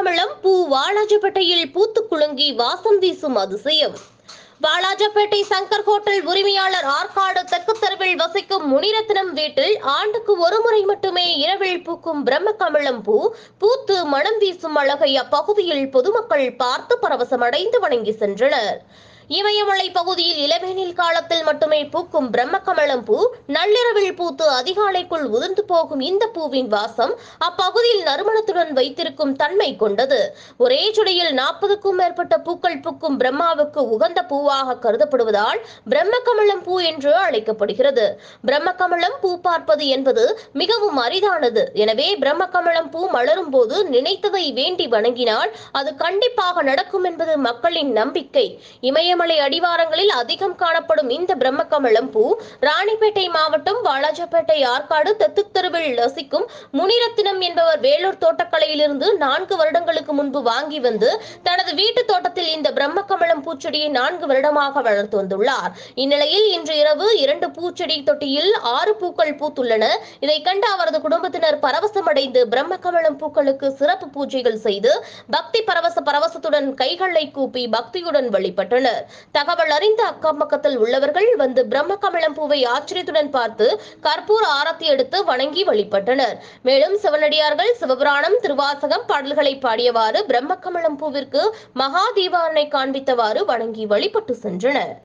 பிரம்மகமலம் பூ வாலாஜப்பேட்டையில் பூத்து குலுங்கி வாசம் வீசும் அதிசயம் வாலாஜப்பேட்டை சங்கர் ஹோட்டல் உரிமையாளர் ஆற்காடு தெற்கு தெருவில் வசிக்கும் முனிரத்னம் வீட்டில் ஆண்டுக்கு ஒரு முறை மட்டுமே இரவில் பூக்கும் பிரம்மகமலம் பூ பூத்து மணம் வீசும் அழகை அப்பகுதியில் பொதுமக்கள் பார்த்து பரவசமடைந்து வணங்கி சென்றனர் இமயமலை பகுதியில் இளவேனில் காலத்தில் மட்டுமே பூக்கும் பிரம்மகமலம் பூ நள்ளிரவில் பூத்து அதிகாலைக்குள் உதிர்ந்து போகும் இந்த பூவின் வாசம் அப்பகுதியில் நறுமணத்துடன் வைத்திருக்கும் தன்மை கொண்டது ஒரே சுடையில் நாற்பதுக்கும் மேற்பட்ட பூக்கள் பூக்கும் பிரம்மாவுக்கு உகந்த பூவாக கருதப்படுவதால் பிரம்மகமலம் பூ என்று அழைக்கப்படுகிறது பிரம்மகமலம் பூ பார்ப்பது என்பது மிகவும் அரிதானது எனவே பிரம்மகமலம் பூ மலரும் போது நினைத்ததை வேண்டி வணங்கினால் அது கண்டிப்பாக நடக்கும் என்பது மக்களின் நம்பிக்கை இமயமலை அடிவாரங்களில் அதிகம் காணப்படும் இந்த பிரம்மகமலம் பூ ராணிப்பேட்டை மாவட்டம் வாலாஜப்பேட்டை ஆற்காடு தெத்துக் தெருவில் வசிக்கும் முனிரத்தினம் என்பவர் வேலூர் தோட்டக்கலையிலிருந்து நான்கு வருடங்களுக்கு முன்பு வாங்கி வந்து தனது வீட்டு தோட்டத்தில் இந்த பிரம்மகமலம் பூச்செடியை நான்கு வருடமாக வளர்த்து வந்துள்ளார் இந்நிலையில் இன்று இரவு இரண்டு பூச்செடி தொட்டியில் ஆறு பூக்கள் பூத்துள்ளன இதை கண்டு அவரது குடும்பத்தினர் பரவசமடைந்து பிரம்மகமலம் பூக்களுக்கு சிறப்பு பூஜைகள் செய்து பக்தி பரவச பரவசத்துடன் கைகளை கூப்பி பக்தியுடன் வழிபட்டனர் தகவல் அறிந்த அக்கம் பக்கத்தில் உள்ளவர்கள் வந்து பிரம்மகமலம் பூவை ஆச்சரியத்துடன் பார்த்து கற்பூர ஆரத்தி எடுத்து வணங்கி வழிபட்டனர் மேலும் சிவனடியார்கள் சிவபுராணம் திருவாசகம் பாடல்களை பாடியவாறு பிரம்மகமலம் பூவிற்கு மகா தீபாவனை காண்பித்தவாறு வணங்கி வழிபட்டு சென்றனர்